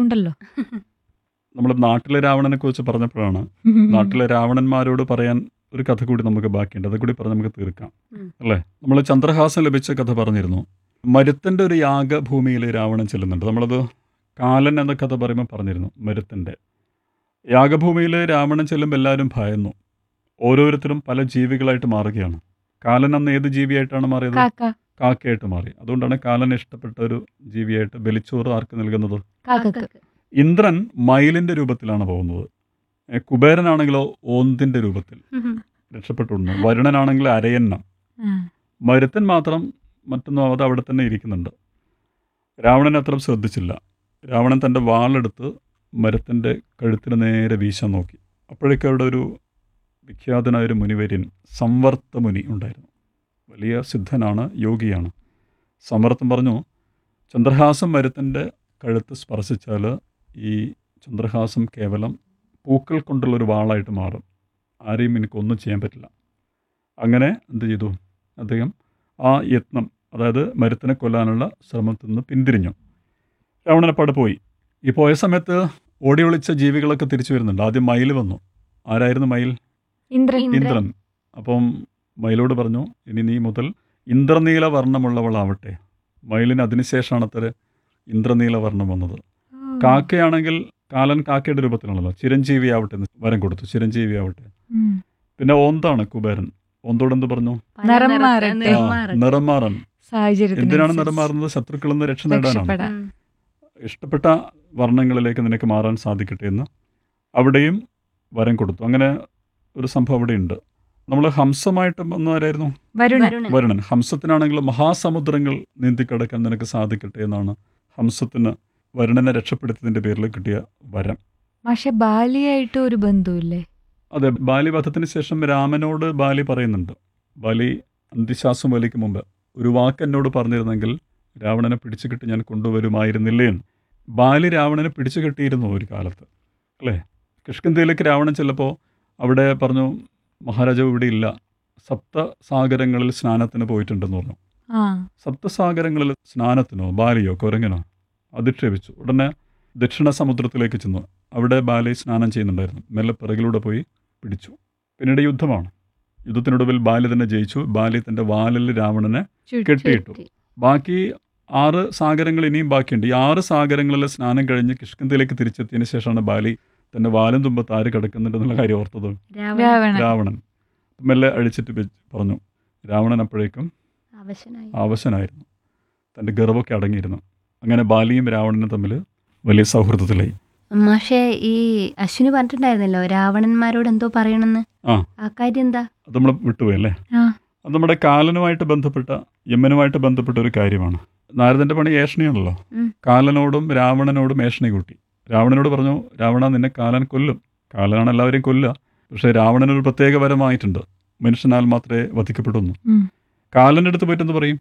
ഉണ്ടല്ലോ നമ്മൾ നാട്ടിലെ രാവണനെ കുറിച്ച് പറഞ്ഞപ്പോഴാണ് നാട്ടിലെ രാവണന്മാരോട് പറയാൻ ഒരു കഥ കൂടി നമുക്ക് ബാക്കിയുണ്ട് അത് കൂടി പറഞ്ഞ് നമുക്ക് തീർക്കാം ഉം. അല്ലേ നമ്മൾ ചന്ദ്രഹാസൻ ലഭിച്ച കഥ പറഞ്ഞിരുന്നു മരുത്തൻ്റെ ഒരു യാഗഭൂമിയിൽ രാവണൻ ചെല്ലുന്നുണ്ട് നമ്മളത് കാലൻ എന്ന കഥ പറയുമ്പോൾ പറഞ്ഞിരുന്നു മരുത്തൻ്റെ യാഗഭൂമിയിൽ രാവണൻ ചെല്ലുമ്പോൾ എല്ലാവരും ഭയന്നു ഓരോരുത്തരും പല ജീവികളായിട്ട് മാറുകയാണ് കാലൻ അന്ന് ഏത് ജീവിയായിട്ടാണ് മാറിയത് കാക്ക കാക്കയായിട്ട് മാറി അതുകൊണ്ടാണ് കാലൻ ഇഷ്ടപ്പെട്ട ഒരു ജീവിയായിട്ട് ബലിച്ചോറ് ആർക്ക് നൽകുന്നത് കാക്കക്ക് ഇന്ദ്രൻ മയിലിൻ്റെ രൂപത്തിലാണ് പോകുന്നത് ഏ, കുബേരനാണെങ്കിലോ ഓന്തിൻ്റെ രൂപത്തിൽ രക്ഷപ്പെട്ടുകൊണ്ടു വരുണനാണെങ്കിൽ അരയന്നം ആ. മരുത്തൻ മാത്രം മറ്റൊന്നും അത് അവിടെ തന്നെ ഇരിക്കുന്നുണ്ട് രാവണൻ അത്ര ശ്രദ്ധിച്ചില്ല രാവണൻ തൻ്റെ വാളെടുത്ത് മരത്തിൻ്റെ കഴുത്തിന് നേരെ വീശാൻ നോക്കി അപ്പോഴേക്കും അവിടെ ഒരു വിഖ്യാതനായ ഒരു മുനിവര്യൻ സംവർത്ത മുനി ഉണ്ടായിരുന്നു വലിയ സിദ്ധനാണ് യോഗിയാണ് സമർത്ഥം പറഞ്ഞു ചന്ദ്രഹാസം മരത്തിൻ്റെ കഴുത്ത് സ്പർശിച്ചാൽ ഈ ചന്ദ്രഹാസം കേവലം പൂക്കൾ കൊണ്ടുള്ളൊരു വാളായിട്ട് മാറും ആരെയും എനിക്കൊന്നും ചെയ്യാൻ പറ്റില്ല അങ്ങനെ എന്ത് ചെയ്തു അദ്ദേഹം ആ യത്നം അതായത് മരുത്തിനെ കൊല്ലാനുള്ള ശ്രമത്തിൽ നിന്ന് പിന്തിരിഞ്ഞു രാവണനപ്പാട് പോയി ഈ പോയ സമയത്ത് ഓടി ഒളിച്ച ജീവികളൊക്കെ തിരിച്ചു വരുന്നുണ്ട് ആദ്യം മയിൽ വന്നു ആരായിരുന്നു മയിൽ ഇന്ദ്രൻ ഇന്ദ്രൻ. ഇന്ദ്രൻ അപ്പം മയിലോട് പറഞ്ഞു ഇനി നീ മുതൽ ഇന്ദ്രനീല വർണ്ണമുള്ളവളാവട്ടെ മയിലിന് അതിനുശേഷമാണ് അത്ര ഇന്ദ്രനീല വർണ്ണം വന്നത് കാക്കയാണെങ്കിൽ കാലൻ കാക്കയുടെ രൂപത്തിലാണല്ലോ ചിരഞ്ജീവി ആവട്ടെ എന്ന് വരം കൊടുത്തു ചിരഞ്ജീവി ആവട്ടെ ഉം. പിന്നെ ഓന്താണ് കുബേരൻ ഓന്തോട് എന്ത് പറഞ്ഞു നിറം മാറട്ടെ. ആ, നിറം മാറാൻ സാഹചര്യത്തിന് എന്തിനാണ് അനുസരിച്ച് നിറം മാറുന്നത് ശത്രുക്കളിൽ നിന്ന് രക്ഷ നേടാനാണ് രക്ഷപ്പെടാൻ. ഇഷ്ടപ്പെട്ട വർണ്ണങ്ങളിലേക്ക് നിനക്ക് മാറാൻ സാധിക്കട്ടെ എന്ന് അവിടെയും വരം കൊടുത്തു അങ്ങനെ ഒരു സംഭവം അവിടെയുണ്ട് നമ്മൾ ഹംസമായിട്ട് വന്നവരായിരുന്നു വരുണൻ വരുണൻ ഹംസത്തിനാണെങ്കിൽ മഹാസമുദ്രങ്ങൾ നീന്തിക്കടക്കാൻ നിനക്ക് സാധിക്കട്ടെ എന്നാണ് ഹംസത്തിന് വരുണനെ രക്ഷപ്പെടുത്തിയതിൻ്റെ പേരിൽ കിട്ടിയ വരം പക്ഷെ ബാലിയായിട്ട് ഒരു ബന്ധുവില്ലേ അതെ ബാലി വധത്തിന് ശേഷം രാമനോട് ബാലി പറയുന്നുണ്ട് ബാലി അന്ത്യശ്വാസം വലിക്ക് മുമ്പ് ഒരു വാക്ക് എന്നോട് പറഞ്ഞിരുന്നെങ്കിൽ രാവണനെ പിടിച്ചു കെട്ടി ഞാൻ കൊണ്ടുവരുമായിരുന്നില്ലേ എന്ന് ബാലി രാവണനെ പിടിച്ചു കെട്ടിയിരുന്നു ഒരു കാലത്ത് അല്ലേ കിഷ്കിന്ദയിലേക്ക് രാവണൻ ചെല്ലപ്പോൾ അവിടെ പറഞ്ഞു മഹാരാജാവ് ഇവിടെ ഇല്ല സപ്തസാഗരങ്ങളിൽ സ്നാനത്തിന് പോയിട്ടുണ്ടെന്ന് പറഞ്ഞു ആ സപ്തസാഗരങ്ങളിൽ സ്നാനത്തിനോ ബാലിയോ കുരങ്ങനോ അധിക്ഷേപിച്ചു ഉടനെ ദക്ഷിണ സമുദ്രത്തിലേക്ക് ചെന്നു അവിടെ ബാലി സ്നാനം ചെയ്യുന്നുണ്ടായിരുന്നു മെല്ലെ പിറകിലൂടെ പോയി പിടിച്ചു പിന്നീട് യുദ്ധമാണ് യുദ്ധത്തിനൊടുവിൽ ബാലി തന്നെ ജയിച്ചു ബാലി തൻ്റെ വാലിൽ രാവണനെ ചുറ്റി. കെട്ടിയിട്ടു ബാക്കി ആറ് സാഗരങ്ങൾ ഇനിയും ബാക്കിയുണ്ട് ഈ ആറ് സാഗരങ്ങളിൽ സ്നാനം കഴിഞ്ഞ് കിഷ്കിന്തയിലേക്ക് തിരിച്ചെത്തിയതിന് ശേഷമാണ് ബാലി തൻ്റെ വാലും തുമ്പത്ത് ആര് കിടക്കുന്നുണ്ടെന്നുള്ള കാര്യം ഓർത്തത് രാവണൻ രാവണൻ മെല്ലെ അഴിച്ചിട്ട് വെച്ച് പറഞ്ഞു രാവണൻ അപ്പോഴേക്കും അവശനായി ആവശ്യനായിരുന്നു തൻ്റെ ഗർവൊക്കെ അടങ്ങിയിരുന്നു അങ്ങനെ ബാലിയും രാവണനും തമ്മിൽ വലിയ സൗഹൃദത്തിലായി പക്ഷേ ഈ അശ്വിനി പറഞ്ഞിട്ടുണ്ടായിരുന്നല്ലോ രാവണന്മാരോട് എന്തോ പറയണമെന്ന് ആ. ആ കാര്യം എന്താ അത് നമ്മൾ വിട്ടുപോയല്ലേ ആ. അത് നമ്മുടെ കാലനുമായിട്ട് ബന്ധപ്പെട്ട യമനുമായിട്ട് ബന്ധപ്പെട്ട ഒരു കാര്യമാണ് നാരദൻ്റെ പണി ഏഷണിയാണല്ലോ ഉം. കാലനോടും രാവണനോടും ഏഷണി കൂട്ടി രാവണനോട് പറഞ്ഞു രാവണ നിന്നെ കാലൻ കൊല്ലും കാലനാണ് എല്ലാവരെയും കൊല്ലുക പക്ഷേ രാവണനൊരു പ്രത്യേക വരമായിട്ടുണ്ട് മനുഷ്യനാൽ മാത്രമേ വധിക്കപ്പെടുന്നു ഉം. കാലൻ്റെ അടുത്ത് പോയിട്ടെന്ന് പറയും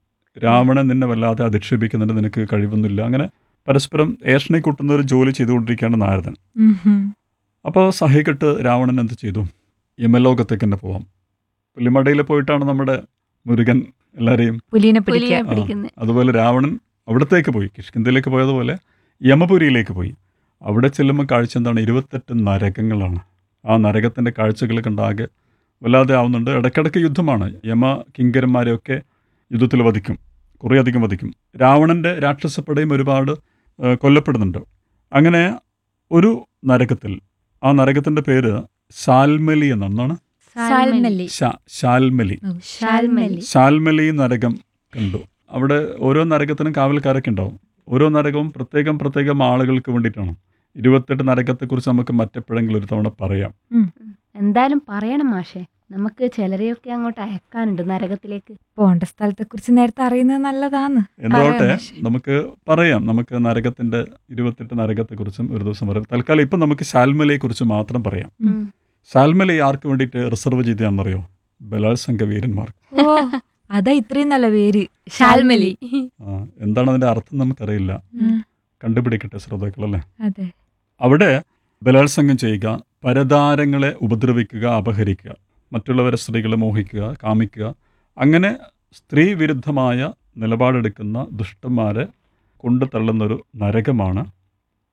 രാവണൻ നിന്നെ വല്ലാതെ അധിക്ഷേപിക്കുന്നുണ്ട് നിനക്ക് കഴിവൊന്നുമില്ല അങ്ങനെ പരസ്പരം ഏഷണി കൂട്ടുന്ന ഒരു ജോലി ചെയ്തുകൊണ്ടിരിക്കുകയാണ് നാരദൻ ഉം ഹും. അപ്പോൾ സഹികെട്ട് രാവണൻ എന്ത് ചെയ്തു യമലോകത്തേക്ക് തന്നെ പോവാം പുലിമടയിൽ പോയിട്ടാണ് നമ്മുടെ മുരുകൻ എല്ലാവരെയും പുലിനെ പുലിയെ പിടിക്കാൻ പിടിക്കുന്നത് അതുപോലെ രാവണൻ അവിടത്തേക്ക് പോയി കിഷ്കിന്ദയിലേക്ക് പോയതുപോലെ യമപുരിയിലേക്ക് പോയി അവിടെ ചെല്ലുമ്പോൾ കാഴ്ച എന്താണ് ഇരുപത്തെട്ട് നരകങ്ങളാണ് ആ നരകത്തിൻ്റെ കാഴ്ചകൾ കണ്ടാകെ വല്ലാതെ ആവുന്നുണ്ട് ഇടയ്ക്കിടയ്ക്ക് യുദ്ധമാണ് യമ കിങ്കരന്മാരെയൊക്കെ യുദ്ധത്തിൽ വധിക്കും കുറേയധികം വധിക്കും രാവണൻ്റെ രാക്ഷസപ്പടയും ഒരുപാട് ഏഹ്, കൊല്ലപ്പെടുന്നുണ്ട് അങ്ങനെ ഒരു നരകത്തിൽ ആ നരകത്തിൻ്റെ പേര് ശാൽമലി എന്നാണ് സാൽമല്ലി ശാ- ശാൽമലി ശാൽമലി ശാൽമലി നരകം കണ്ടു അവിടെ ഓരോ നരകത്തിനും കാവൽക്കാരൊക്കെ ഉണ്ടാവും ഓരോ നരകവും പ്രത്യേകം പ്രത്യേകം ആളുകൾക്ക് വേണ്ടിയിട്ടാണ് ഇരുപത്തെട്ട് നരകത്തെക്കുറിച്ച് നമുക്ക് മറ്റെപ്പോഴെങ്കിലും ഒരു തവണ പറയാം എന്തായാലും പറയണം മാഷേ നമുക്ക് ചിലരെയൊക്കെ അങ്ങോട്ട് അയക്കാനുണ്ട് നരകത്തിലേക്ക് പോണ്ട സ്ഥലത്തെ കുറിച്ച് നേരത്തെ അറിയുന്നത് നല്ലതാന്ന് എന്താവട്ടെ പറയാം പക്ഷേ. നമുക്ക് പറയാം നമുക്ക് നരകത്തിന്റെ ഇരുപത്തെട്ട് നരകത്തെക്കുറിച്ചും ഒരു ദിവസം പറയാം തൽക്കാലം ഇപ്പം നമുക്ക് ശാൽമലയെക്കുറിച്ച് മാത്രം പറയാം ഉം. ശാൽമലി ആർക്ക് വേണ്ടിയിട്ട് റിസർവ് ചെയ്തതാണെന്നറിയോ ബലാത്സംഗ വീരന്മാർക്ക് ഓ അതാ ഇത്രയും നല്ല പേര് ശാൽമലി ആ, എന്താണ് അതിന്റെ അർത്ഥം നമുക്കറിയില്ല ഉം. കണ്ടുപിടിക്കട്ടെ ശ്രോതാക്കളല്ലേ അതെ അവിടെ ബലാത്സംഗം ചെയ്യുക പരതാരങ്ങളെ ഉപദ്രവിക്കുക അപഹരിക്കുക മറ്റുള്ളവരെ സ്ത്രീകളെ മോഹിക്കുക കാമിക്കുക അങ്ങനെ സ്ത്രീ വിരുദ്ധമായ നിലപാടെടുക്കുന്ന ദുഷ്ടന്മാരെ കൊണ്ടു തള്ളുന്നൊരു നരകമാണ്